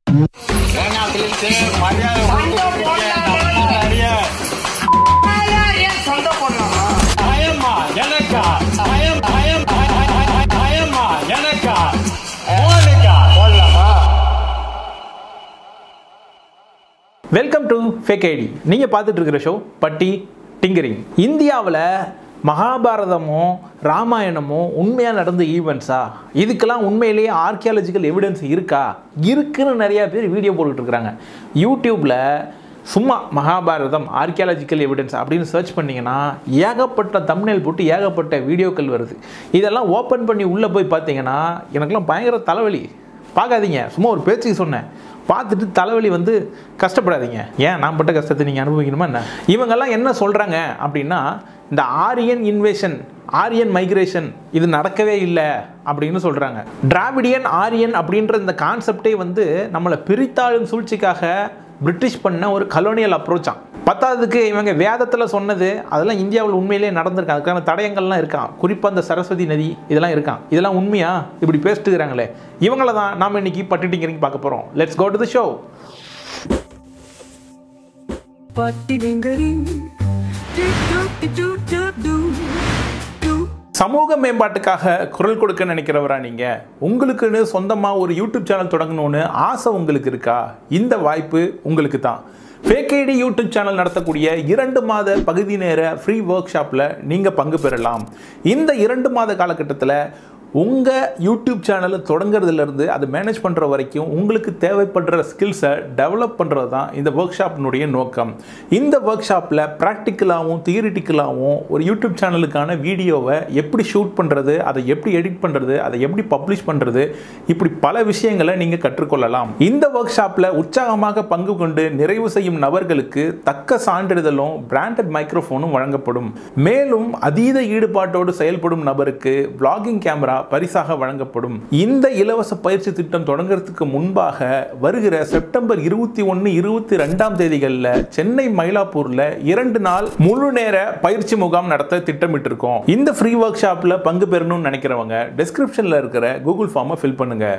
ஏனாத்திலிருந்து மரியாதை கொடுத்து நிறைய பயமா எனக்கா பயம் பயம் பயமா எனக்கா மோனிகா போடலாமா வெல்கம் டு ஃபேக் ஐடி நீங்கள் பார்த்துட்டு இருக்கிற ஷோ பட்டி டிங்கரிங் இந்தியாவில் மகாபாரதமும் ராமாயணமும் உண்மையாக நடந்த ஈவெண்ட்ஸா இதுக்கெல்லாம் உண்மையிலேயே ஆர்கியாலஜிக்கல் எவிடன்ஸ் இருக்கா இருக்குன்னு நிறையா பேர் வீடியோ போட்டுட்டு இருக்கிறாங்க யூடியூப்பில் சும்மா மகாபாரதம் ஆர்கியாலஜிக்கல் எவிடன்ஸ் அப்படின்னு சர்ச் பண்ணிங்கன்னா ஏகப்பட்ட தம்ப்நெயில் போட்டு ஏகப்பட்ட வீடியோக்கள் வருது இதெல்லாம் ஓப்பன் பண்ணி உள்ளே போய் பார்த்தீங்கன்னா எனக்கெல்லாம் பயங்கர தலைவலி பார்க்காதீங்க சும்மா ஒரு பேச்சுக்கு சொன்னேன் பார்த்துட்டு தலைவலி வந்து கஷ்டப்படாதீங்க ஏன் நான் பட்ட கஷ்டத்தை நீங்கள் அனுபவிக்கணுமா என்ன இவங்கெல்லாம் என்ன சொல்கிறாங்க அப்படின்னா இந்த ஆரியன் இன்வேஷன் ஆரியன் மைக்ரேஷன் இது நடக்கவே இல்லை அப்படின்னு சொல்கிறாங்க டிராவிடியன் ஆரியன் அப்படின்ற இந்த கான்செப்டே வந்து நம்மளை பிரித்தாளும் சூழ்ச்சிக்காக பிரிட்டிஷ் பண்ண ஒரு கலோனியல் அப்ரோச்சான் பத்தாவதுக்கு இவங்க வேதத்தில் சொன்னது அதெல்லாம் இந்தியாவில் உண்மையிலேயே நடந்திருக்கு அதுக்கான தடயங்கள்லாம் இருக்கான் குறிப்பாக அந்த சரஸ்வதி நதி இதெல்லாம் இருக்கான் இதெல்லாம் உண்மையா இப்படி பேசிட்டுக்கிறாங்களே இவங்கள தான் நாம் இன்னைக்கு பட்டிட்டிங்கிறீங்க பார்க்க போகிறோம் let's go to the show சமூக மேம்பாட்டுக்காக குரல் கொடுக்க நினைக்கிறவரா நீங்க உங்களுக்குன்னு சொந்தமா ஒரு யூடியூப் சேனல் தொடங்கணும்னு ஆசை உங்களுக்கு இருக்கா இந்த வாய்ப்பு உங்களுக்கு தான் ஃபேக் ஐடி யூடியூப் சேனல் நடத்தக்கூடிய இரண்டு மாத பகுதி நேர ஃப்ரீ ஒர்க் ஷாப்பில் நீங்கள் பங்கு பெறலாம் இந்த இரண்டு மாத காலகட்டத்தில் உங்கள் யூடியூப் சேனலை தொடங்குறதுலேருந்து அதை மேனேஜ் பண்ணுற வரைக்கும் உங்களுக்கு தேவைப்படுற ஸ்கில்ஸை டெவலப் பண்ணுறது தான் இந்த ஒர்க் ஷாப்பினுடைய நோக்கம் இந்த ஒர்க் ஷாப்பில் ப்ராக்டிக்கலாகவும் தியரிட்டிக்கலாகவும் ஒரு யூடியூப் சேனலுக்கான வீடியோவை எப்படி ஷூட் பண்ணுறது அதை எப்படி எடிட் பண்ணுறது அதை எப்படி பப்ளிஷ் பண்ணுறது இப்படி பல விஷயங்களை நீங்கள் கற்றுக்கொள்ளலாம் இந்த ஒர்க் ஷாப்பில் உற்சாகமாக பங்கு கொண்டு நிறைவு செய்யும் நபர்களுக்கு தக்க சான்றிதழும் பிராண்டட் மைக்ரோஃபோனும் வழங்கப்படும் மேலும் அதீத ஈடுபாட்டோடு செயல்படும் நபருக்கு vlogging கேமரா பரிசாக வழங்கப்படும் இந்த இலவச பயிற்சி திட்டம் தொடங்குறதுக்கு முன்பாக வருகிற செப்டம்பர் இருபத்தி ஒன்று இருபத்தி ரெண்டாம் தேதிகளில் சென்னை மயிலாப்பூர்ல இரண்டு நாள் முழு நேர பயிற்சி முகாம் நடத்த திட்டமிட்டிருக்கோம் இந்த ஃப்ரீ ஒர்க் ஷாப்ல பங்கு பெறணும்னு நினைக்கிறவங்க டிஸ்கிரிப்ஷன்ல இருக்கிற கூகுள் ஃபார்மை ஃபில் பண்ணுங்க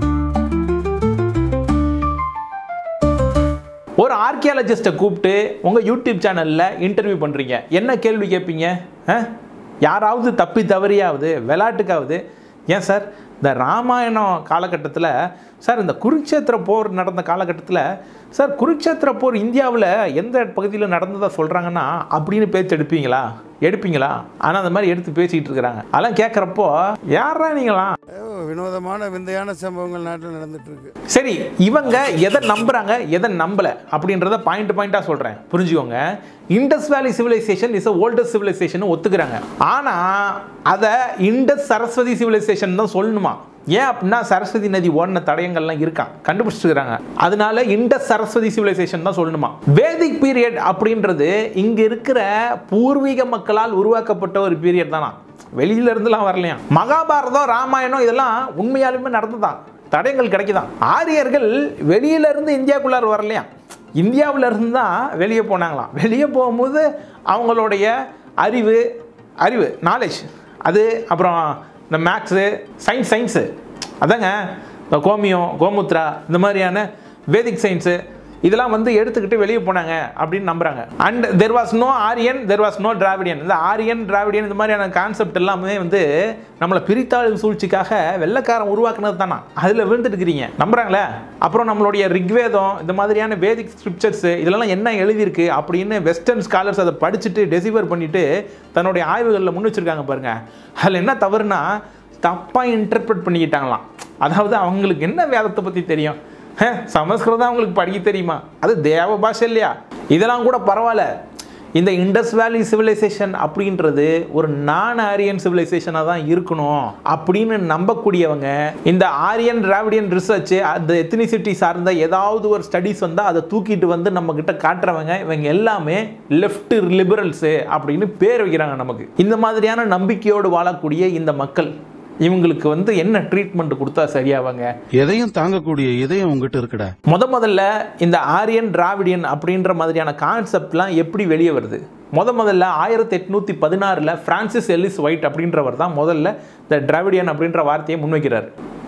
ஒரு ஆர்கியாலஜிஸ்ட்டை கூப்பிட்டு உங்கள் யூடியூப் சேனலில் இன்டர்வியூ பண்ணுறீங்க என்ன கேள்வி கேட்பீங்க ஆ? யாராவது தப்பி தவறியாவது விளையாட்டுக்காவது ஏன் சார் இந்த ராமாயணம் காலகட்டத்தில் சார் இந்த குருட்சேத்திர போர் நடந்த காலகட்டத்தில் சார் குருட்சேத்திர போர் இந்தியாவில் எந்த பகுதியில் நடந்ததா சொல்கிறாங்கன்னா அப்படின்னு பேச்சு எடுப்பீங்களா எடுப்பீங்களா ஆனால் அந்த மாதிரி எடுத்து பேசிக்கிட்டு இருக்கிறாங்க அதெல்லாம் கேட்குறப்போ யாரா நீங்களாம் ஏதோ வினோதமான விந்தையான சம்பவங்கள் நாட்டில் நடந்துட்டு இருக்கு சரி இவங்க எதை நம்புறாங்க எதை நம்பல அப்படின்றத பாயிண்ட் பாயிண்டா சொல்றேன் புரிஞ்சுக்கோங்க இண்டஸ் வேலி சிவிலைசேஷன் இஸ் ஓல்டஸ்ட் சிவிலைசேஷன் ஒத்துக்கிறாங்க ஆனா அதை இண்டஸ் சரஸ்வதி சிவிலைசேஷன் தான் சொல்லணுமா ஏன் அப்படின்னா சரஸ்வதி நதி ஓடின தடயங்கள்லாம் இருக்கான் கண்டுபிடிச்சிருக்கிறாங்க அதனால இண்டஸ் சரஸ்வதி சிவிலைசேஷன் தான் சொல்லணுமா வேதிக் பீரியட் அப்படின்றது இங்க இருக்கிற பூர்வீக மக்களால் உருவாக்கப்பட்ட ஒரு பீரியட் தானா வெளியில இருந்துலாம் வரலையா மகாபாரதம் ராமாயணம் இதெல்லாம் உண்மையாலுமே நடந்துதான் தடயங்கள் கிடைக்குதான் ஆரியர்கள் வெளியில இருந்து இந்தியாக்குள்ளார வரலையா இந்தியாவுல இருந்து தான் வெளியே போனாங்களாம் வெளியே போகும்போது அவங்களுடைய அறிவு அறிவு நாலேஜ் அது அப்புறம் இந்த மேக்ஸு சயின்ஸ் சயின்ஸு அதாங்க இந்த கோமியம் கோமுத்ரா இந்த மாதிரியான வேதிக் சயின்ஸு இதெல்லாம் வந்து எடுத்துக்கிட்டு வெளியே போனாங்க அப்படின்னு நம்புறாங்க and there was no Aryan there was no Dravidian இந்த ஆரியன் டிராவிடியன் இந்த மாதிரியான கான்செப்ட் எல்லாமே வந்து நம்மளை பிரித்தாளும் சூழ்ச்சிக்காக வெள்ளைக்காரன் உருவாக்குனது தானா அதில் விழுந்துட்டு இருக்கிறீங்க நம்புறாங்களே அப்புறம் நம்மளுடைய ரிக்வேதம் இந்த மாதிரியான வேதிக் ஸ்கிரிப்சர்ஸ் இதெல்லாம் என்ன எழுதியிருக்கு அப்படின்னு வெஸ்டர்ன் ஸ்காலர்ஸ் அதை படிச்சுட்டு டெசிவர் பண்ணிட்டு தன்னுடைய ஆய்வுகளில் முன் வச்சிருக்காங்க பாருங்க அதில் என்ன தவறுனா தப்பாக இன்டர்பிரட் பண்ணிக்கிட்டாங்களாம் அதாவது அவங்களுக்கு என்ன வேதத்தை பற்றி தெரியும் ஹே, சமஸ்கிருதம் அவங்களுக்கு படிக்க தெரியுமா அது தேவ பாஷை இல்லையா இதெல்லாம் கூட பரவாயில்ல இந்த இண்டஸ் வேலி சிவிலைசேஷன் அப்படின்றது ஒரு நான் ஆரியன் சிவிலைசேஷனாக தான் இருக்கணும் அப்படின்னு நம்பக்கூடியவங்க இந்த ஆரியன் டிராவிடியன் ரிசர்ச் அந்த எத்தனிசிட்டி சார்ந்த ஏதாவது ஒரு ஸ்டடிஸ் வந்தால் அதை தூக்கிட்டு வந்து நம்ம கிட்ட காட்டுறவங்க இவங்க எல்லாமே லெஃப்ட் லிபரல்ஸு அப்படின்னு பேர் வைக்கிறாங்க நமக்கு இந்த மாதிரியான நம்பிக்கையோடு வாழக்கூடிய இந்த மக்கள் இவங்களுக்கு வந்து என்ன ட்ரீட்மெண்ட் கொடுத்தா சரியாவாங்க எதையும் தாங்கக்கூடிய இதயம் உங்ககிட்ட இருக்குடா முத முதல்ல இந்த ஆரியன் டிராவிடியன் அப்படின்ற மாதிரியான கான்செப்ட்லாம் எப்படி வெளியே வருது முத முதல்ல ஆயிரத்தி எட்நூற்றி பதினாறில் ஃப்ரான்சிஸ் எல்லிஸ் ஒயிட் அப்படின்றவர் தான் முதல்ல இந்த டிராவிடியன் அப்படின்ற வார்த்தையை முன்வைக்கிறார்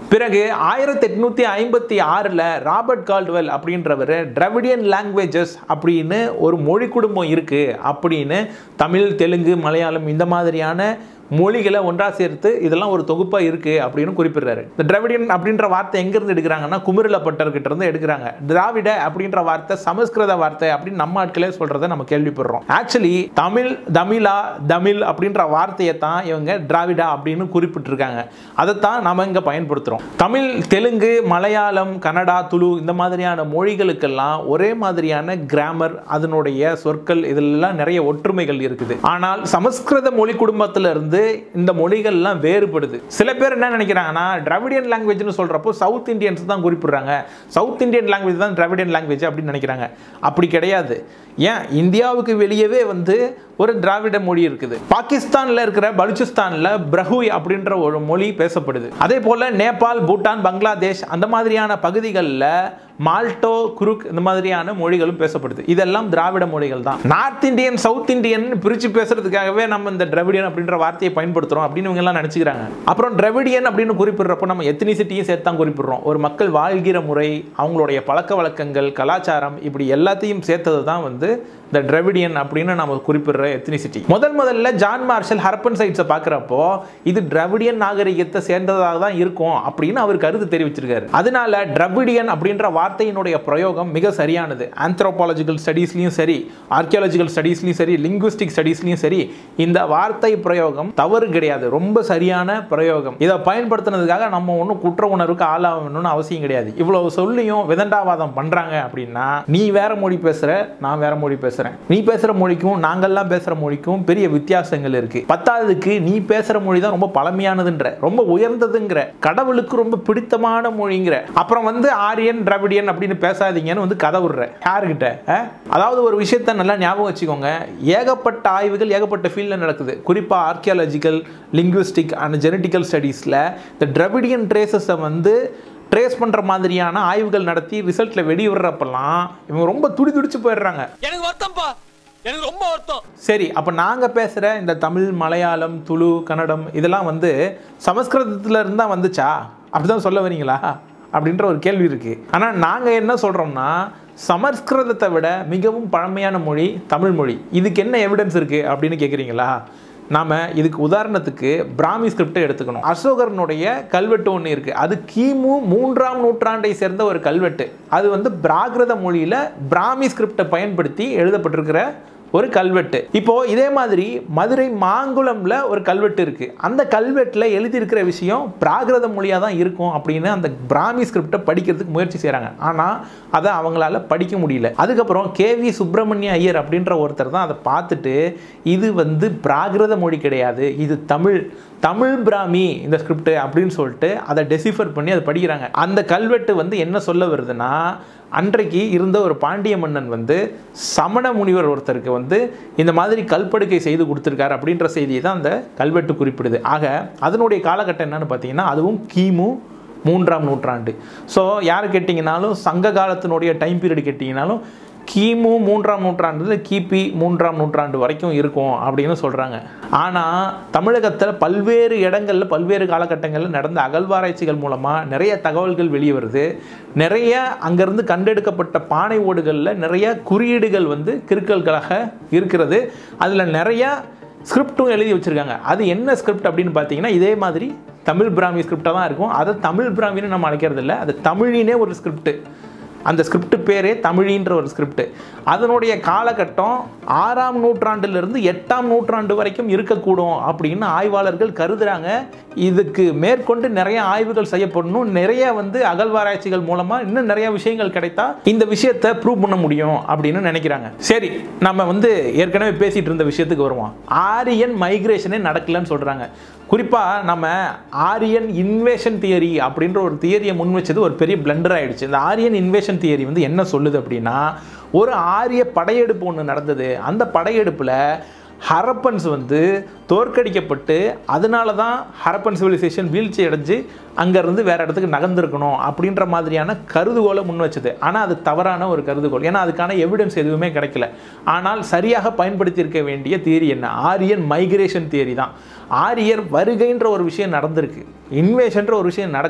பிறகு ஆயிரத்தி எட்நூத்தி ஐம்பத்தி ஆறில் ராபர்ட் கால்டுவெல் அப்படின்றவர் டிராவிடியன் லாங்குவேஜஸ் அப்படின்னு ஒரு மொழி குடும்பம் இருக்கு அப்படின்னு தமிழ் தெலுங்கு மலையாளம் இந்த மாதிரியான மொழிகளை ஒன்றா சேர்த்து இதெல்லாம் ஒரு தொகுப்பாக இருக்கு அப்படின்னு குறிப்பிடுறாரு இந்த திராவிடியன் அப்படின்ற வார்த்தை எங்கேருந்து எடுக்கிறாங்கன்னா குமிரலப்பட்டர்கிட்ட இருந்து எடுக்கிறாங்க திராவிட அப்படின்ற வார்த்தை சமஸ்கிருத வார்த்தை அப்படின்னு நம்ம ஆட்களே சொல்றதை நம்ம கேள்விப்படுறோம் ஆக்சுவலி தமிழ் தமிழா தமிழ் அப்படின்ற வார்த்தையை தான் இவங்க திராவிடா அப்படின்னு குறிப்பிட்டிருக்காங்க அதைத்தான் நாம இங்க பயன்படுத்துறோம் தமிழ் தெலுங்கு மலையாளம் கன்னடா துளு இந்த மாதிரியான மொழிகளுக்கெல்லாம் ஒரே மாதிரியான கிராமர் அதனுடைய சொற்கள் இதெல்லாம் நிறைய ஒற்றுமைகள் இருக்குது ஆனால் சமஸ்கிருத மொழி குடும்பத்துல இருந்து இந்த மொழிகள்லாம் வேறுபடுது சில பேர் என்ன நினைக்கிறாங்கன்னா டிராவிடியன் லாங்குவேஜ்னு சொல்றப்போ சவுத் இந்தியன்ஸ் தான் குறிப்பிடுறாங்க சவுத் இந்தியன் லாங்குவேஜ் தான் டிராவிடியன் லாங்குவேஜ் அப்படின்னு நினைக்கிறாங்க அப்படி கிடையாது ஏன் இந்தியாவுக்கு வெளியவே வந்து ஒரு திராவிட மொழி இருக்குது பாகிஸ்தான்ல இருக்கிற பலுச்சிஸ்தான்ல பிரஹுய் அப்படின்ற ஒரு மொழி பேசப்படுது அதே போல நேபாள் பூட்டான் பங்களாதேஷ் அந்த மாதிரியான பகுதிகளில் மால்டோ குருக் இந்த மாதிரியான மொழிகளும் பேசப்படுது இதெல்லாம் திராவிட மொழிகள் தான் நார்த் இந்தியன் சவுத் இந்தியன் பிரிச்சு பேசுறதுக்காகவே நம்ம இந்த திராவிடியன் அப்படின்ற வார்த்தையை பயன்படுத்துறோம் அப்படின்னு இவங்க எல்லாம் நினைச்சுக்கிறாங்க அப்புறம் திராவிடியன் அப்படின்னு குறிப்பிடுறப்போ நம்ம எத்தனிசிட்டியும் சேர்த்து தான் குறிப்பிடுறோம் ஒரு மக்கள் வாழ்கிற முறை அவங்களுடைய பழக்க வழக்கங்கள் கலாச்சாரம் இப்படி எல்லாத்தையும் சேர்த்தது தான் வந்து இந்த டிராவிடியன் அப்படின்னு நம்ம குறிப்பிடுற எத்னிசிட்டி முதல் முதல்ல ஜான் மார்ஷல் ஹரப்பன் சைட்ஸை பார்க்குறப்போ இது டிராவிடியன் நாகரிகத்தை சேர்ந்ததாக தான் இருக்கும் அப்படின்னு அவர் கருத்து தெரிவிச்சிருக்காரு அதனால டிராவிடியன் அப்படின்ற வார்த்தையினுடைய பிரயோகம் மிக சரியானது ஆந்த்ரோபாலஜிக்கல் ஸ்டடீஸ்லையும் சரி ஆர்கியாலஜிக்கல் ஸ்டடீஸ்லையும் சரி லிங்குவிஸ்டிக் ஸ்டடீஸ்லையும் சரி இந்த வார்த்தை பிரயோகம் தவறு கிடையாது ரொம்ப சரியான பிரயோகம் இதை பயன்படுத்தினதுக்காக நம்ம ஒன்றும் குற்ற உணர்வுக்கு ஆளாகணும்னு அவசியம் கிடையாது இவ்வளவு சொல்லியும் விதண்டாவாதம் பண்றாங்க அப்படின்னா நீ வேற மொழி பேசுற நான் வேற மொழி பேசுறேன் நீ பேசுற மொழிக்கும் நாங்கெல்லாம் பேசுற மொழிக்கும் பெரிய வித்தியாசங்கள் இருக்கு பத்தாவதுக்கு நீ பேசுற மொழி தான் ரொம்ப பழமையானதுன்ற ரொம்ப உயர்ந்ததுங்கிற கடவுளுக்கு ரொம்ப பிடித்தமான மொழிங்கிற அப்புறம் வந்து ஆரியன் திராவிடியன் அப்படின்னு பேசாதீங்கன்னு வந்து கதை விடுற யாருக்கிட்ட அஹ்? அதாவது ஒரு விஷயத்த நல்லா ஞாபகம் வச்சுக்கோங்க ஏகப்பட்ட ஆய்வுகள் ஏகப்பட்ட ஃபீல்டில் நடக்குது குறிப்பாக ஆர்கியாலஜிக்கல் லிங்குவிஸ்டிக் அண்ட் ஜெனட்டிக்கல் ஸ்டடீஸில் இந்த திராவிடியன் ட்ரேசஸை வந்து ட்ரேஸ் பண்ணுற மாதிரியான ஆய்வுகள் நடத்தி ரிசல்ட்டில் வெளியிடுறப்பெல்லாம் இவங்க ரொம்ப துடி துடிச்சு போயிடுறாங்க எனக்கு வருத்தம்ப்பா எனக்கு ரொம்ப வருத்தம் சரி அப்போ நாங்கள் பேசுகிற இந்த தமிழ் மலையாளம் துளு கன்னடம் இதெல்லாம் வந்து சமஸ்கிருதத்துல இருந்து தான் வந்துச்சா அப்படிதான் சொல்ல வரீங்களா அப்படின்ற ஒரு கேள்வி இருக்கு ஆனால் நாங்கள் என்ன சொல்கிறோம்னா சமஸ்கிருதத்தை விட மிகவும் பழமையான மொழி தமிழ் மொழி இதுக்கு என்ன எவிடன்ஸ் இருக்கு அப்படின்னு கேட்குறீங்களா நாம இதுக்கு உதாரணத்துக்கு பிராமி ஸ்கிரிப்டை எடுத்துக்கணும் அசோகரனுடைய கல்வெட்டு ஒன்று இருக்கு அது கிமு மூன்றாம் நூற்றாண்டை சேர்ந்த ஒரு கல்வெட்டு அது வந்து பிராகிருத மொழியில பிராமி ஸ்கிரிப்டை பயன்படுத்தி எழுதப்பட்டிருக்கிற ஒரு கல்வெட்டு இப்போ இதே மாதிரி மதுரை மாங்குளம்ல ஒரு கல்வெட்டு இருக்கு அந்த கல்வெட்டுல எழுதியிருக்கிற விஷயம் பிராகிருத மொழியா தான் இருக்கும் அப்படின்னு அந்த பிராமி ஸ்கிரிப்டை படிக்கிறதுக்கு முயற்சி செய்றாங்க ஆனா அதை அவங்களால படிக்க முடியல அதுக்கப்புறம் கேவி சுப்பிரமணிய ஐயர் அப்படின்ற ஒருத்தர் தான் அதை பார்த்துட்டு இது வந்து பிராகிருத மொழி கிடையாது இது தமிழ் தமிழ் பிராமி இந்த ஸ்கிரிப்ட் அப்படின்னு சொல்லிட்டு அதை டெசிஃபர் பண்ணி அதை படிக்கிறாங்க அந்த கல்வெட்டு வந்து என்ன சொல்ல வருதுன்னா அன்றைக்கு இருந்த ஒரு பாண்டிய மன்னன் வந்து சமண முனிவர் ஒருத்தருக்கு வந்து இந்த மாதிரி கல்படுக்கை செய்து கொடுத்துருக்காரு அப்படின்ற செய்தியை தான் அந்த கல்வெட்டு குறிப்பிடுது ஆக அதனுடைய காலகட்டம் என்னன்னு பார்த்தீங்கன்னா அதுவும் கிமு மூன்றாம் நூற்றாண்டு ஸோ யார் கேட்டிங்கனாலும் சங்க காலத்தினுடைய டைம் பீரியட் கேட்டிங்கனாலும் கிமு மூன்றாம் நூற்றாண்டுல கிபி மூன்றாம் நூற்றாண்டு வரைக்கும் இருக்கும் அப்படின்னு சொல்கிறாங்க ஆனால் தமிழகத்தில் பல்வேறு இடங்களில் பல்வேறு காலகட்டங்களில் நடந்த அகழ்வாராய்ச்சிகள் மூலமாக நிறைய தகவல்கள் வெளியே வருது நிறைய அங்கேருந்து கண்டெடுக்கப்பட்ட பானை ஓடுகளில் நிறைய குறியீடுகள் வந்து கிறுக்கல்களாக இருக்கிறது அதில் நிறைய ஸ்கிரிப்டும் எழுதி வச்சுருக்காங்க அது என்ன ஸ்கிரிப்ட் அப்படின்னு பார்த்தீங்கன்னா இதே மாதிரி தமிழ் பிராமி ஸ்கிரிப்டாக தான் இருக்கும் அதை தமிழ் பிராமின்னு நம்ம அழைக்கிறது இல்லை அது தமிழினே ஒரு ஸ்கிரிப்ட் அந்த ஸ்கிரிப்ட் பேரே தமிழின்ற ஒரு ஸ்கிரிப்ட் அதனுடைய காலகட்டம் ஆறாம் நூற்றாண்டிலிருந்து எட்டாம் நூற்றாண்டு வரைக்கும் இருக்கக்கூடும் அப்படின்னு ஆய்வாளர்கள் கருதுறாங்க இதுக்கு மேற்கொண்டு நிறைய ஆய்வுகள் செய்யப்படணும் நிறைய வந்து அகழ்வாராய்ச்சிகள் மூலமா இன்னும் நிறைய விஷயங்கள் கிடைத்தா இந்த விஷயத்தை ப்ரூவ் பண்ண முடியும் அப்படின்னு நினைக்கிறாங்க சரி நம்ம வந்து ஏற்கனவே பேசிட்டு இருந்த விஷயத்துக்கு வருவோம் ஆரியன் மைக்ரேஷனே நடக்கலன்னு சொல்றாங்க குறிப்பா நம்ம ஆரியன் இன்வேஷன் தியரி அப்படின்ற ஒரு தியரியை முன் வச்சது ஒரு பெரிய பிளண்டர் ஆயிடுச்சு இந்த ஆரியன் இன்வேஷன் தியரி வந்து என்ன சொல்லுது அப்படின்னா ஒரு ஆரிய படையெடுப்பு ஒன்று நடந்தது அந்த படையெடுப்புல ஹரப்பன்ஸ் வந்து தோற்கடிக்கப்பட்டு அதனால தான் ஹரப்பன் சிவிலைசேஷன் வீழ்ச்சி அடைஞ்சு அங்கேருந்து வேற இடத்துக்கு நகர்ந்திருக்கணும் அப்படின்ற மாதிரியான கருதுகோளை முன் வச்சது ஆனால் அது தவறான ஒரு கருதுகோள் ஏன்னா அதுக்கான எவிடன்ஸ் எதுவுமே கிடைக்கல ஆனால் சரியாக பயன்படுத்தியிருக்க வேண்டிய தியரி என்ன ஆரியன் மைக்ரேஷன் தியரி தான் ஆரியர் வருகைன்ற ஒரு விஷயம் நடந்திருக்கு இன்வேஷன்ற ஒரு விஷயம் நடக்கல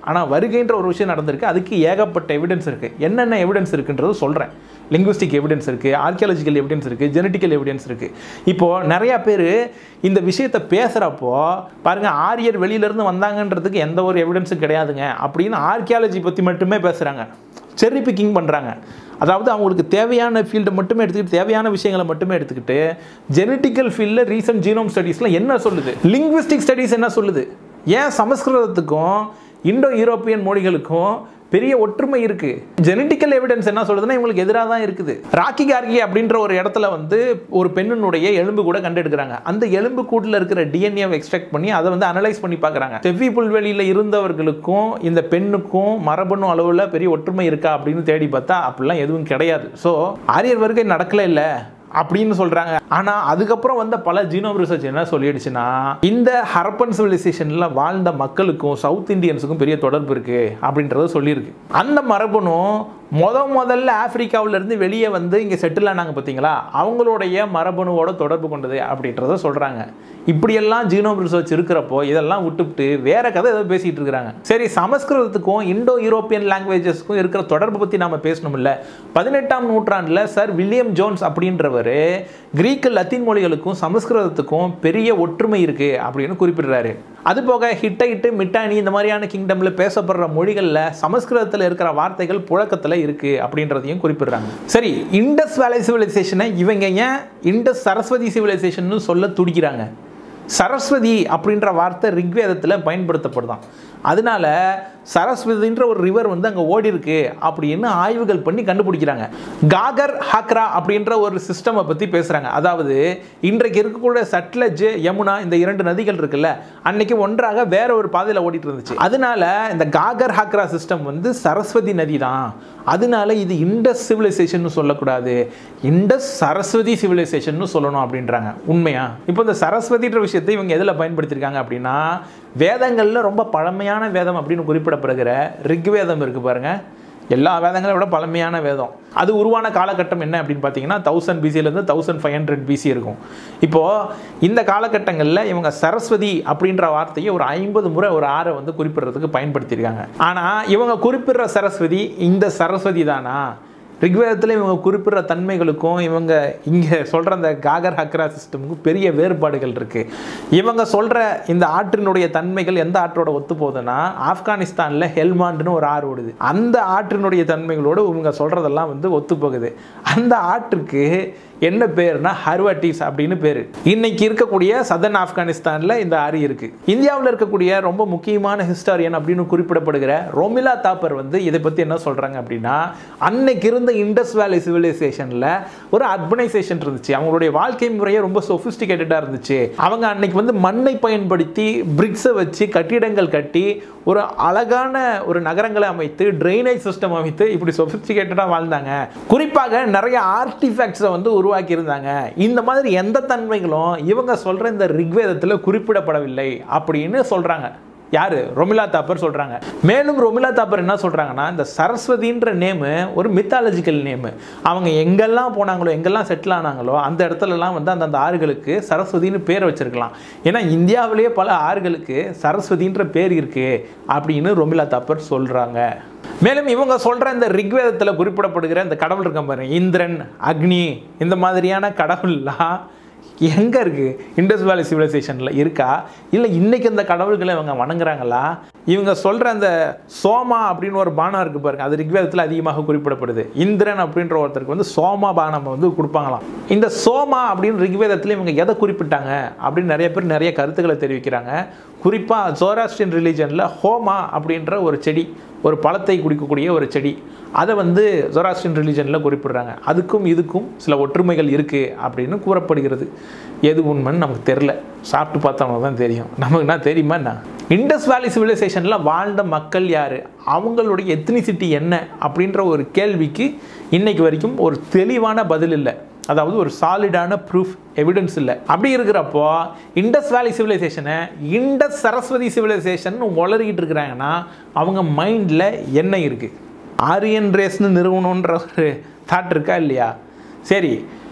ஆனால் வருகைன்ற ஒரு விஷயம் நடந்திருக்கு அதுக்கு ஏகப்பட்ட எவிடன்ஸ் இருக்குது என்னென்ன எவிடன்ஸ் இருக்குன்றது சொல்கிறேன் லிங்குவிஸ்டிக் எவிடன்ஸ் இருக்குது ஆர்கியாலஜிக்கல் எவிடன்ஸ் இருக்குது ஜெனட்டிக்கல் எவிடன்ஸ் இருக்குது இப்போது நிறையா பேர் இந்த விஷயத்தை பேசுகிறப்போ பாருங்கள் ஆரியர் வெளியிலேருந்து வந்தாங்கன்றதுக்கு எந்த ஒரு எவிடன்ஸும் கிடையாதுங்க அப்படின்னு ஆர்கியாலஜி பற்றி மட்டுமே பேசுகிறாங்க செர்ரி பிக்கிங் பண்ணுறாங்க அதாவது அவங்களுக்கு தேவையான ஃபீல்டை மட்டுமே எடுத்துக்கிட்டு தேவையான விஷயங்களை மட்டுமே எடுத்துக்கிட்டு ஜெனட்டிக்கல் ஃபீல்டில் ரீசன்ட் ஜீனோம் ஸ்டடீஸில் என்ன சொல்லுது லிங்குவிஸ்டிக் ஸ்டடீஸ் என்ன சொல்லுது ஏன் சமஸ்கிருதத்துக்கும் இண்டோ யூரோப்பியன் மொழிகளுக்கும் பெரிய ஒற்றுமை இருக்கு ஜெனட்டிக்கல் எவிடன்ஸ் என்ன சொல்லுதுன்னா இவங்களுக்கு எதிராக தான் இருக்குது ராக்கி கார்கி அப்படின்ற ஒரு இடத்துல வந்து ஒரு பெண்ணினுடைய எலும்பு கூட கண்டெடுக்கிறாங்க அந்த எலும்பு கூட்டில் இருக்கிற டிஎன்ஏவை எக்ஸ்ட்ராக்ட் பண்ணி அதை வந்து அனலைஸ் பண்ணி பார்க்குறாங்க செவ்வி புல்வெளியில் இருந்தவர்களுக்கும் இந்த பெண்ணுக்கும் மரபணு அளவில் பெரிய ஒற்றுமை இருக்கா அப்படின்னு தேடி பார்த்தா அப்படிலாம் எதுவும் கிடையாது ஸோ ஆரியர் வருகை நடக்கல இல்லை அப்படின்னு சொல்றாங்க ஆனா அதுக்கப்புறம் வந்த பல ஜீனோம் ரிசர்ச் என்ன சொல்லிடுச்சுன்னா இந்த ஹரப்பன் சிவிலைசேஷன்ல வாழ்ந்த மக்களுக்கும் சவுத் இந்தியன்ஸுக்கும் பெரிய தொடர்பு இருக்கு அப்படின்றத சொல்லியிருக்கு அந்த மரபணும் முத முதல்ல ஆப்பிரிக்காவுல இருந்து வெளியே வந்து இங்க செட்டில் ஆனாங்க பார்த்தீங்களா அவங்களுடைய மரபணுவோட தொடர்பு கொண்டது அப்படின்றத சொல்றாங்க இப்படியெல்லாம் ஜீனோம் ரிசர்ச் இருக்கிறப்போ இதெல்லாம் விட்டுவிட்டு வேற கதை ஏதோ பேசிட்டு இருக்கிறாங்க சரி சமஸ்கிருதத்துக்கும் இண்டோ யூரோப்பியன் லாங்குவேஜஸ்க்கும் இருக்கிற தொடர்பு பத்தி நாம பேசணும்ல பதினெட்டாம் நூற்றாண்டுல சார் வில்லியம் ஜோன்ஸ் அப்படின்றவர் கிரீக்கு லத்தீன் மொழிகளுக்கும் சமஸ்கிருதத்துக்கும் பெரிய ஒற்றுமை இருக்கு அப்படின்னு குறிப்பிடுறாரு அது போக ஹிட்டைட்டு மிட்டானி இந்த மாதிரியான கிங்டம்ல பேசப்படுற மொழிகளில் சமஸ்கிருதத்தில் இருக்கிற வார்த்தைகள் புழக்கத்தில் இருக்கு அப்படின்றதையும் குறிப்பிடுறாங்க சரி இண்டஸ் வேலை சிவிலைசேஷனை இவங்க ஏன் இண்டஸ் சரஸ்வதி சிவிலைசேஷன் சொல்ல துடிக்கிறாங்க சரஸ்வதி அப்படின்ற வார்த்தை ரிக்வேதத்தில் பயன்படுத்தப்படுதான் அதனால சரஸ்வதின்ற ஒரு ரிவர் வந்து அங்கே ஓடி இருக்கு அப்படின்னு ஆய்வுகள் பண்ணி கண்டுபிடிக்கிறாங்க காகர் ஹாக்ரா அப்படின்ற ஒரு சிஸ்டமை பற்றி பேசுகிறாங்க அதாவது இன்றைக்கு இருக்கக்கூடிய சட்லஜ் யமுனா இந்த இரண்டு நதிகள் இருக்குல்ல அன்னைக்கு ஒன்றாக வேற ஒரு பாதையில் ஓடிட்டு இருந்துச்சு அதனால இந்த காகர் ஹாக்ரா சிஸ்டம் வந்து சரஸ்வதி நதி தான் அதனால இது இண்டஸ் சிவிலைசேஷன் சொல்லக்கூடாது இண்டஸ் சரஸ்வதி சிவிலைசேஷன் சொல்லணும் அப்படின்றாங்க உண்மையா இப்போ இந்த சரஸ்வதின்ற விஷயத்தை இவங்க எதில் பயன்படுத்தியிருக்காங்க அப்படின்னா வேதங்களில் ரொம்ப பழமையான வேதம் அப்படின்னு குறிப்பிடப்படுகிற ரிக்வேதம் இருக்கு பாருங்க எல்லா வேதங்களை விட பழமையான வேதம் அது உருவான காலகட்டம் என்ன அப்படின்னு பார்த்தீங்கன்னா தௌசண்ட் பிசியிலேருந்து தௌசண்ட் ஃபைவ் ஹண்ட்ரட் பிசி இருக்கும் இப்போது இந்த காலகட்டங்களில் இவங்க சரஸ்வதி அப்படின்ற வார்த்தையை ஒரு ஐம்பது முறை ஒரு ஆறை வந்து குறிப்பிடுறதுக்கு பயன்படுத்தியிருக்காங்க ஆனால் இவங்க குறிப்பிடுற சரஸ்வதி இந்த சரஸ்வதி தானா ரிக்வேதத்தில் இவங்க குறிப்பிடுற தன்மைகளுக்கும் இவங்க இங்கே சொல்கிற அந்த காகர் ஹக்ரா சிஸ்டமுக்கும் பெரிய வேறுபாடுகள் இருக்குது இவங்க சொல்கிற இந்த ஆற்றினுடைய தன்மைகள் எந்த ஆற்றோட ஒத்து போகுதுன்னா ஆப்கானிஸ்தானில் ஹெல்மாண்டுன்னு ஒரு ஆறு ஓடுது அந்த ஆற்றினுடைய தன்மைகளோடு இவங்க சொல்கிறதெல்லாம் வந்து ஒத்து போகுது அந்த ஆற்றுக்கு என்ன பேர்னா ஹர்வட்டிஸ் அப்படின்னு பேர் இன்னைக்கு இருக்கக்கூடிய சதன் ஆப்கானிஸ்தானில் இந்த ஆறு இருக்கு இந்தியாவில் இருக்கக்கூடிய ரொம்ப முக்கியமான ஹிஸ்டாரியன் அப்படின்னு குறிப்பிடப்படுகிற ரோமிலா தாப்பர் வந்து இதை பற்றி என்ன சொல்கிறாங்க அப்படின்னா அன்னைக்கு இருந்த இண்டஸ் வேலி சிவிலைசேஷனில் ஒரு அர்பனைசேஷன் இருந்துச்சு அவங்களுடைய வாழ்க்கை முறையே ரொம்ப சொஃபிஸ்டிகேட்டடாக இருந்துச்சு அவங்க அன்னைக்கு வந்து மண்ணை பயன்படுத்தி பிரிக்ஸை வச்சு கட்டிடங்கள் கட்டி ஒரு அழகான ஒரு நகரங்களை அமைத்து ட்ரைனேஜ் சிஸ்டம் அமைத்து இப்படி சொஃபிஸ்டிகேட்டடாக வாழ்ந்தாங்க குறிப்பாக நிறைய ஆர்டிஃபேக்ட்ஸை வந்து உருவாக்கி இருந்தாங்க இந்த மாதிரி எந்த தன்மைகளும் இவங்க சொல்கிற இந்த ரிக்வேதத்தில் குறிப்பிடப்படவில்லை அப்படின்னு சொல்கிறாங்க யாரு ரொமிலா தாப்பர் சொல்றாங்க மேலும் ரொமிலா தாப்பர் என்ன சொல்றாங்கன்னா இந்த சரஸ்வதின்ற நேமு ஒரு மித்தாலஜிக்கல் நேமு அவங்க எங்கெல்லாம் போனாங்களோ எங்கெல்லாம் செட்டில் ஆனாங்களோ அந்த இடத்துலலாம் வந்து அந்தந்த ஆறுகளுக்கு சரஸ்வதின்னு பேர் வச்சிருக்கலாம் ஏன்னா இந்தியாவிலேயே பல ஆறுகளுக்கு சரஸ்வதின்ற பேர் இருக்கு அப்படின்னு ரொமிலா தாப்பர் சொல்றாங்க மேலும் இவங்க சொல்ற இந்த ரிக்வேதத்தில் குறிப்பிடப்படுகிற இந்த கடவுள் இருக்க பாருங்க இந்திரன் அக்னி இந்த மாதிரியான கடவுள்லாம் எங்கே இருக்குது இண்டஸ் வேலி சிவிலைசேஷனில் இருக்கா இல்லை இன்னைக்கு இந்த கடவுள்களை இவங்க வணங்குறாங்களா இவங்க சொல்கிற அந்த சோமா அப்படின்னு ஒரு பானம் இருக்குது பாருங்க அது ரிக்வேதத்தில் அதிகமாக குறிப்பிடப்படுது இந்திரன் அப்படின்ற ஒருத்தருக்கு வந்து சோமா பானம் வந்து கொடுப்பாங்களாம் இந்த சோமா அப்படின்னு ரிக்வேதத்தில் இவங்க எதை குறிப்பிட்டாங்க அப்படின்னு நிறைய பேர் நிறைய கருத்துக்களை தெரிவிக்கிறாங்க குறிப்பாக ஜோராஸ்டியன் ரிலீஜனில் ஹோமா அப்படின்ற ஒரு செடி ஒரு பழத்தை குடிக்கக்கூடிய ஒரு செடி அதை வந்து ஜொராஸ்டியன் ரிலீஜனில் குறிப்பிடுறாங்க அதுக்கும் இதுக்கும் சில ஒற்றுமைகள் இருக்குது அப்படின்னு கூறப்படுகிறது எது உண்மைன்னு நமக்கு தெரில சாப்பிட்டு பார்த்தவங்க தான் தெரியும் நமக்கு என்ன தெரியுமா என்ன இண்டஸ் வேலி சிவிலைசேஷனில் வாழ்ந்த மக்கள் யார் அவங்களுடைய எத்னிசிட்டி என்ன அப்படின்ற ஒரு கேள்விக்கு இன்னைக்கு வரைக்கும் ஒரு தெளிவான பதில் இல்லை அதாவது ஒரு சாலிடான ப்ரூஃப் எவிடன்ஸ் இல்லை அப்படி இருக்கிறப்போ இண்டஸ் வேலி சிவிலைசேஷனை இண்டஸ் சரஸ்வதி சிவிலைசேஷன் உளறிக்கிட்டு இருக்கிறாங்கன்னா அவங்க மைண்டில் என்ன இருக்குது ஆரியன் ரேஸ்னு நிறுவனன்ற ஒரு தாட் இருக்கா இல்லையா சரி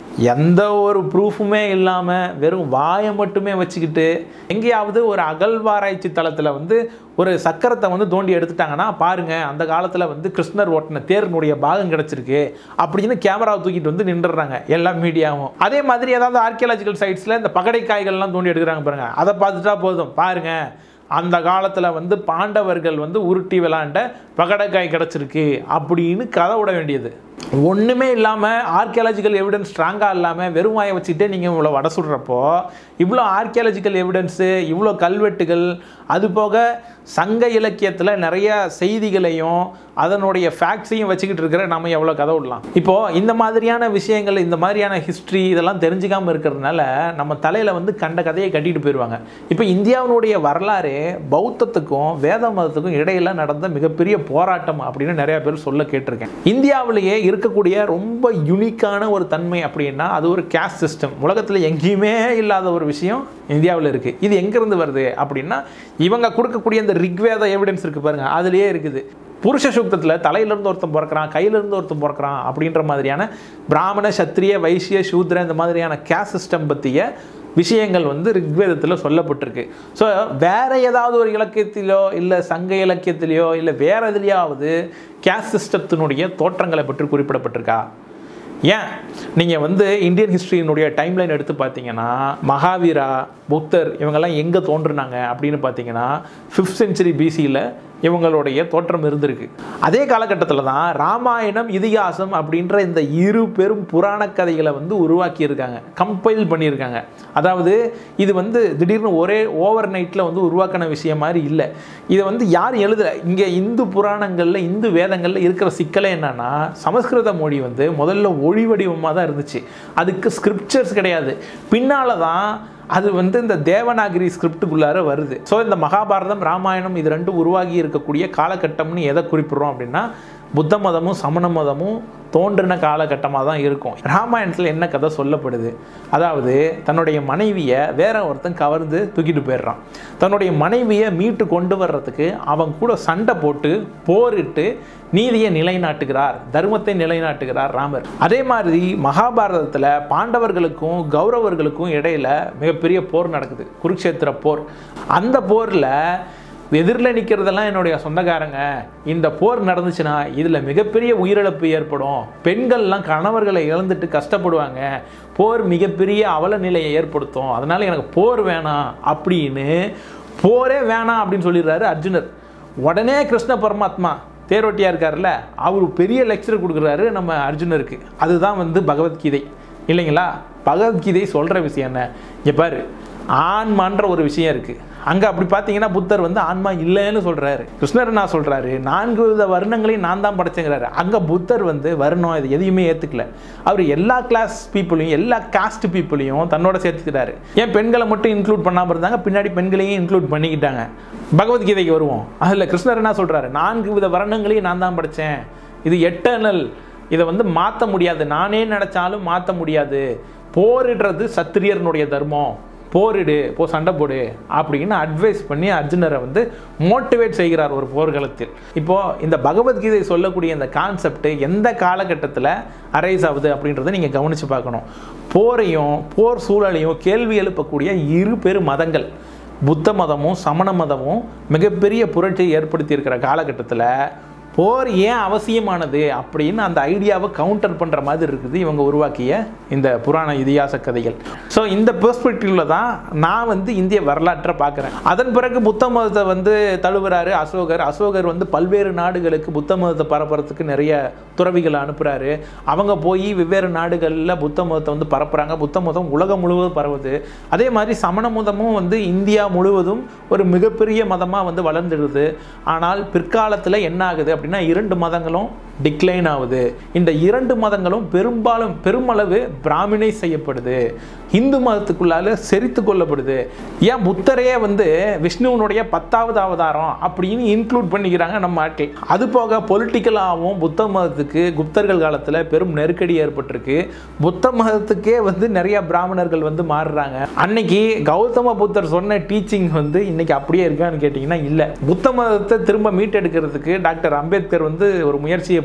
எந்த ஒரு ப்ரூஃபுமே இல்லாமல் வெறும் வாயை மட்டுமே வச்சுக்கிட்டு எங்கேயாவது ஒரு அகழ்வாராய்ச்சி தளத்தில் வந்து ஒரு சக்கரத்தை வந்து தோண்டி எடுத்துட்டாங்கன்னா பாருங்க அந்த காலத்தில் வந்து கிருஷ்ணர் ஓட்டின தேர்னுடைய பாகம் கிடச்சிருக்கு அப்படின்னு கேமராவை தூக்கிட்டு வந்து நின்றுடுறாங்க எல்லா மீடியாவும் அதே மாதிரி ஏதாவது ஆர்கியாலஜிக்கல் சைட்ஸில் இந்த பகடை காய்கள்லாம் தோண்டி எடுக்கிறாங்க பாருங்க அதை பார்த்துட்டா போதும் பாருங்க அந்த காலத்தில் வந்து பாண்டவர்கள் வந்து உருட்டி விளாண்ட பகடைக்காய் கிடச்சிருக்கு அப்படின்னு கதை விட வேண்டியது ஒன்றுமே இல்லாமல் ஆர்கியாலஜிக்கல் எவிடன்ஸ் ஸ்ட்ராங்காக இல்லாமல் வெறும் வாயை வச்சுக்கிட்டே நீங்கள் இவ்வளோ வடை சுடுறப்போ இவ்வளோ ஆர்கியாலஜிக்கல் எவிடன்ஸு இவ்வளோ கல்வெட்டுகள் அது போக சங்க இலக்கியத்தில் நிறைய செய்திகளையும் அதனுடைய ஃபேக்ட்ஸையும் வச்சுக்கிட்டு இருக்கிற நம்ம எவ்வளோ கதை விடலாம் இப்போது இந்த மாதிரியான விஷயங்கள் இந்த மாதிரியான ஹிஸ்ட்ரி இதெல்லாம் தெரிஞ்சுக்காமல் இருக்கிறதுனால நம்ம தலையில் வந்து கண்ட கதையை கட்டிட்டு போயிடுவாங்க இப்போ இந்தியாவினுடைய வரலாறு பௌத்தத்துக்கும் வேத மதத்துக்கும் இடையில நடந்த மிகப்பெரிய போராட்டம் அப்படின்னு நிறைய பேர் சொல்ல கேட்டிருக்கேன் இந்தியாவிலேயே இருக்கக்கூடிய ரொம்ப யுனிக்கான ஒரு தன்மை அப்படின்னா அது ஒரு கேஸ்ட் சிஸ்டம் உலகத்தில் எங்கேயுமே இல்லாத ஒரு விஷயம் இந்தியாவில் இருக்குது இது எங்கேருந்து வருது அப்படின்னா இவங்க கொடுக்கக்கூடிய இந்த ரிக்வேத எவிடன்ஸ் இருக்குது பாருங்க அதுலேயே இருக்குது புருஷ சூக்தத்தில் தலையிலேருந்து ஒருத்தன் பிறக்கிறான் கையிலேருந்து ஒருத்தன் பிறக்கிறான் அப்படின்ற மாதிரியான பிராமண சத்திரிய வைசிய சூத்ர இந்த மாதிரியான கேஸ்ட் சிஸ்டம் பற்றிய விஷயங்கள் வந்து ரிக்வேதத்தில் சொல்லப்பட்டிருக்கு ஸோ வேற ஏதாவது ஒரு இலக்கியத்திலோ இல்லை சங்க இலக்கியத்திலையோ இல்லை வேற எதுலையாவது கேஸ்ட் சிஸ்டத்தினுடைய தோற்றங்களை பற்றி குறிப்பிடப்பட்டிருக்கா ஏன் நீங்கள் வந்து இந்தியன் ஹிஸ்ட்ரியினுடைய டைம்லைன் எடுத்து பார்த்தீங்கன்னா மகாவீரா புத்தர் இவங்கெல்லாம் எங்கே தோன்றுனாங்க அப்படின்னு பார்த்தீங்கன்னா ஃபிஃப்த் செஞ்சுரி பிசியில் இவங்களுடைய தோற்றம் இருந்திருக்கு அதே காலகட்டத்தில் தான் ராமாயணம் இதிகாசம் அப்படின்ற இந்த இரு பெரும் புராண கதைகளை வந்து உருவாக்கியிருக்காங்க கம்பைல் பண்ணியிருக்காங்க அதாவது இது வந்து திடீர்னு ஒரே ஓவர் நைட்டில் வந்து உருவாக்கின விஷயம் மாதிரி இல்லை இதை வந்து யார் எழுதலை இங்கே இந்து புராணங்களில் இந்து வேதங்களில் இருக்கிற சிக்கலே என்னன்னா சமஸ்கிருத மொழி வந்து முதல்ல ஒளி வடிவமாக தான் இருந்துச்சு அதுக்கு ஸ்கிரிப்சர்ஸ் கிடையாது பின்னால் தான் அது வந்து இந்த தேவநாகரி ஸ்கிரிப்டுக்குள்ளார வருது ஸோ இந்த மகாபாரதம் ராமாயணம் இது ரெண்டும் உருவாகி இருக்கக்கூடிய காலகட்டம்னு எதை குறிப்பிடுறோம் அப்படின்னா புத்த மதமும் சமண மதமும் தோன்றின காலகட்டமாக தான் இருக்கும் ராமாயணத்தில் என்ன கதை சொல்லப்படுது அதாவது தன்னுடைய மனைவியை வேற ஒருத்தன் கவர்ந்து தூக்கிட்டு போயிடுறான் தன்னுடைய மனைவியை மீட்டு கொண்டு வர்றதுக்கு அவன் கூட சண்டை போட்டு போரிட்டு நீதியை நிலைநாட்டுகிறார் தர்மத்தை நிலைநாட்டுகிறார் ராமர் அதே மாதிரி மகாபாரதத்தில் பாண்டவர்களுக்கும் கௌரவர்களுக்கும் இடையில மிகப்பெரிய போர் நடக்குது குருக்ஷேத்திர போர் அந்த போரில் எதிரில் நிற்கிறதெல்லாம் என்னுடைய சொந்தக்காரங்க இந்த போர் நடந்துச்சுன்னா இதில் மிகப்பெரிய உயிரிழப்பு ஏற்படும் பெண்கள்லாம் கணவர்களை இழந்துட்டு கஷ்டப்படுவாங்க போர் மிகப்பெரிய அவல நிலையை ஏற்படுத்தும் அதனால எனக்கு போர் வேணாம் அப்படின்னு போரே வேணாம் அப்படின்னு சொல்லிடுறாரு அர்ஜுனர் உடனே கிருஷ்ண பரமாத்மா தேரோட்டியாக இருக்கார்ல அவர் பெரிய லெக்சர் கொடுக்குறாரு நம்ம அர்ஜுனருக்கு அதுதான் வந்து பகவத்கீதை இல்லைங்களா பகவத்கீதை சொல்கிற விஷயம் என்ன இங்கே பாரு ஆன்மான்ற ஒரு விஷயம் இருக்குது அங்கே அப்படி பார்த்தீங்கன்னா புத்தர் வந்து ஆன்மா இல்லைன்னு சொல்கிறாரு கிருஷ்ணர் என்ன சொல்கிறாரு நான்கு வித வருணங்களையும் நான் தான் படைச்சேங்கிறாரு அங்கே புத்தர் வந்து வருணம் இது எதையுமே ஏற்றுக்கல அவர் எல்லா கிளாஸ் பீப்புளையும் எல்லா காஸ்ட் பீப்புளையும் தன்னோட சேர்த்துக்கிறாரு ஏன் பெண்களை மட்டும் இன்க்ளூட் பண்ணாமல் இருந்தாங்க பின்னாடி பெண்களையும் இன்க்ளூட் பண்ணிக்கிட்டாங்க பகவத்கீதைக்கு வருவோம் அதில் கிருஷ்ணர் என்ன சொல்கிறாரு நான்கு வித வருணங்களையும் நான் தான் படைச்சேன் இது எட்டர்னல் இதை வந்து மாற்ற முடியாது நானே நினச்சாலும் மாற்ற முடியாது போரிடுறது சத்திரியனுடைய தர்மம் போரிடு போ சண்டை போடு அப்படின்னு அட்வைஸ் பண்ணி அர்ஜுனரை வந்து மோட்டிவேட் செய்கிறார் ஒரு போர்க்களத்தில் இப்போ இந்த பகவத்கீதை சொல்லக்கூடிய இந்த கான்செப்ட் எந்த காலகட்டத்தில் அரைஸ் ஆகுது அப்படின்றத நீங்கள் கவனித்து பார்க்கணும் போரையும் போர் சூழலையும் கேள்வி எழுப்பக்கூடிய இரு பெரு மதங்கள் புத்த மதமும் சமண மதமும் மிகப்பெரிய புரட்சியை ஏற்படுத்தி இருக்கிற காலகட்டத்தில் போர் ஏன் அவசியமானது அப்படின்னு அந்த ஐடியாவை கவுண்டர் பண்ணுற மாதிரி இருக்குது இவங்க உருவாக்கிய இந்த புராண இதிகாச கதைகள் ஸோ இந்த பெர்ஸ்பெக்டிவ்ல தான் நான் வந்து இந்திய வரலாற்றை பார்க்குறேன் அதன் பிறகு புத்த மதத்தை வந்து தழுவுறாரு அசோகர் அசோகர் வந்து பல்வேறு நாடுகளுக்கு புத்த மதத்தை பரப்புறதுக்கு நிறைய துறவிகளை அனுப்புகிறாரு அவங்க போய் வெவ்வேறு நாடுகளில் புத்த மதத்தை வந்து பரப்புகிறாங்க புத்த மதம் உலகம் முழுவதும் பரவுது அதே மாதிரி சமண மதமும் வந்து இந்தியா முழுவதும் ஒரு மிகப்பெரிய மதமாக வந்து வளர்ந்துடுது ஆனால் பிற்காலத்தில் என்ன ஆகுது அப்படின்னா இரண்டு மதங்களும் டிக்ளைன் ஆகுது இந்த இரண்டு மதங்களும் பெரும்பாலும் பெருமளவு பிராமினை செய்யப்படுது இந்து மதத்துக்குள்ளால செரித்து கொள்ளப்படுது ஏன் புத்தரையே வந்து விஷ்ணுவனுடைய பத்தாவது அவதாரம் அப்படின்னு இன்க்ளூட் பண்ணிக்கிறாங்க நம்ம ஆட்கள் அது போக பொலிட்டிக்கலாகவும் புத்த மதத்துக்கு குப்தர்கள் காலத்தில் பெரும் நெருக்கடி ஏற்பட்டிருக்கு புத்த மதத்துக்கே வந்து நிறைய பிராமணர்கள் வந்து மாறுறாங்க அன்னைக்கு கௌதம புத்தர் சொன்ன டீச்சிங் வந்து இன்னைக்கு அப்படியே இருக்கான்னு கேட்டிங்கன்னா இல்லை புத்த மதத்தை திரும்ப மீட்டெடுக்கிறதுக்கு டாக்டர் அம்பேத்கர் வந்து ஒரு முயற்சியை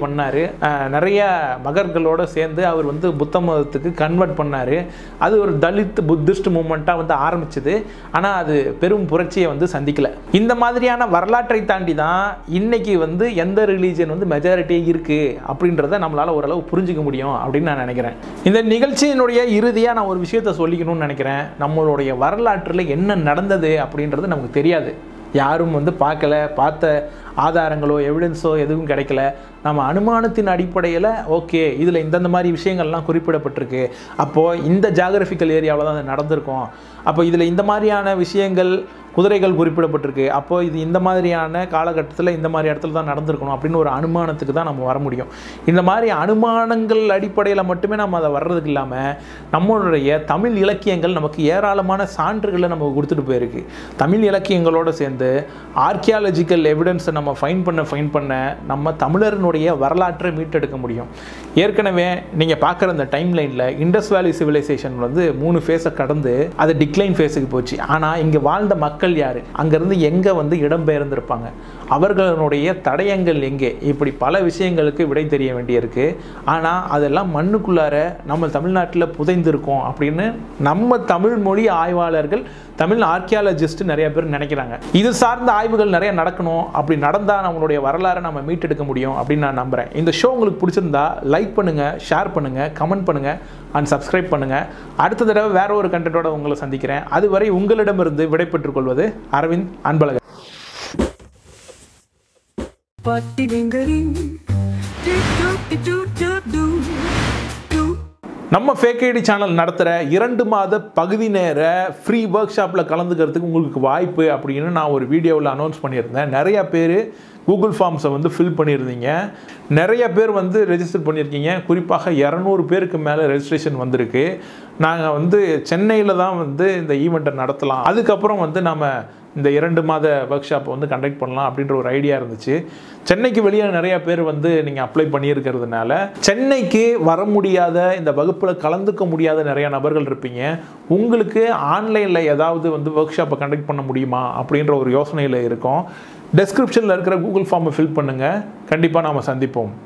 பண்ணார் நிறைய மகர்களோட சேர்ந்து அவர் வந்து புத்த மதத்துக்கு கன்வெர்ட் பண்ணார் அது ஒரு தலித் புத்திஸ்ட் மூமெண்ட்டாக வந்து ஆரம்பிச்சது ஆனால் அது பெரும் புரட்சியை வந்து சந்திக்கல இந்த மாதிரியான வரலாற்றை தாண்டி தான் இன்னைக்கு வந்து எந்த ரிலீஜன் வந்து மெஜாரிட்டி இருக்குது அப்படின்றத நம்மளால் ஓரளவு புரிஞ்சுக்க முடியும் அப்படின்னு நான் நினைக்கிறேன் இந்த நிகழ்ச்சியினுடைய இறுதியாக நான் ஒரு விஷயத்தை சொல்லிக்கணும்னு நினைக்கிறேன் நம்மளுடைய வரலாற்றில் என்ன நடந்தது அப்படின்றது நமக்கு தெரியாது யாரும் வந்து பார்க்கல பார்த்த ஆதாரங்களோ எவிடன்ஸோ எதுவும் கிடைக்கல நம்ம அனுமானத்தின் அடிப்படையில் ஓகே இதில் இந்தந்த மாதிரி விஷயங்கள்லாம் குறிப்பிடப்பட்டிருக்கு அப்போது இந்த ஜாகிரபிக்கல் ஏரியாவில் தான் அது நடந்திருக்கும் அப்போ இதில் இந்த மாதிரியான விஷயங்கள் குதிரைகள் குறிப்பிடப்பட்டிருக்கு அப்போ இது இந்த மாதிரியான காலகட்டத்தில் இந்த மாதிரி இடத்துல தான் நடந்திருக்கணும் அப்படின்னு ஒரு அனுமானத்துக்கு தான் நம்ம வர முடியும் இந்த மாதிரி அனுமானங்கள் அடிப்படையில் மட்டுமே நம்ம அதை வர்றதுக்கு இல்லாமல் நம்மளுடைய தமிழ் இலக்கியங்கள் நமக்கு ஏராளமான சான்றுகளை நமக்கு கொடுத்துட்டு போயிருக்கு தமிழ் இலக்கியங்களோடு சேர்ந்து ஆர்கியாலஜிக்கல் எவிடன்ஸை நம்ம ஃபைன் பண்ண ஃபைன் பண்ண நம்ம தமிழரினுடைய வரலாற்றை மீட்டெடுக்க முடியும் ஏற்கனவே நீங்கள் பார்க்குற அந்த டைம் லைனில் இண்டஸ் வேலி சிவிலைசேஷன் வந்து மூணு ஃபேஸை கடந்து அது டிக்ளைன் ஃபேஸுக்கு போச்சு ஆனால் இங்கே வாழ்ந்த மக்கள் யார் அங்கேருந்து எங்கே வந்து இடம்பெயர்ந்திருப்பாங்க அவர்களுடைய தடயங்கள் எங்கே இப்படி பல விஷயங்களுக்கு விடை தெரிய வேண்டியிருக்கு ஆனால் அதெல்லாம் மண்ணுக்குள்ளார நம்ம தமிழ்நாட்டில் புதைந்திருக்கோம் அப்படின்னு நம்ம தமிழ் மொழி ஆய்வாளர்கள் தமிழ் ஆர்கியாலஜிஸ்ட் நிறைய பேர் நினைக்கிறாங்க இது சார்ந்த ஆய்வுகள் நிறைய நடக்கணும் அப்படி நடந்தால் நம்மளுடைய வரலாறை நம்ம மீட்டெடுக்க முடியும் அப்படின்னு நான் நம்புகிறேன் இந்த ஷோ உங்களுக்கு பிடிச்சிருந்தா லைக் பண்ணுங்கள் ஷேர் பண்ணுங்கள் கமெண்ட் பண்ணுங்கள் அண்ட் சப்ஸ்கிரைப் பண்ணுங்கள் அடுத்த தடவை வேற ஒரு கண்டென்ட்டோட உங்களை சந்திக்கிறேன் அதுவரை உங்களிடமிருந்து விடைபெற்றுக் கொள்வது அரவிந்த் அன்பழகன் நம்ம ஃபேக் ஐடி சேனல் நடத்துகிற இரண்டு மாத பகுதி நேர ஃப்ரீ ஒர்க் ஷாப்பில் கலந்துக்கிறதுக்கு உங்களுக்கு வாய்ப்பு அப்படின்னு நான் ஒரு வீடியோவில் அனௌன்ஸ் பண்ணியிருந்தேன் நிறையா பேர் கூகுள் ஃபார்ம்ஸை வந்து ஃபில் பண்ணியிருந்தீங்க நிறைய பேர் வந்து ரெஜிஸ்டர் பண்ணியிருக்கீங்க குறிப்பாக இரநூறு பேருக்கு மேலே ரெஜிஸ்ட்ரேஷன் வந்திருக்கு நாங்கள் வந்து சென்னையில் தான் வந்து இந்த ஈவெண்ட்டை நடத்தலாம் அதுக்கப்புறம் வந்து நம்ம இந்த இரண்டு மாத ஒர்க் ஷாப்பை வந்து கண்டக்ட் பண்ணலாம் அப்படின்ற ஒரு ஐடியா இருந்துச்சு சென்னைக்கு வெளியே நிறைய பேர் வந்து நீங்கள் அப்ளை பண்ணியிருக்கிறதுனால சென்னைக்கு வர முடியாத இந்த வகுப்பில் கலந்துக்க முடியாத நிறைய நபர்கள் இருப்பீங்க உங்களுக்கு ஆன்லைனில் ஏதாவது வந்து ஒர்க் ஷாப்பை கண்டக்ட் பண்ண முடியுமா அப்படின்ற ஒரு யோசனையில் இருக்கும் டெஸ்கிரிப்ஷனில் இருக்கிற கூகுள் ஃபார்மை ஃபில் பண்ணுங்கள் கண்டிப்பாக நாம் சந்திப்போம்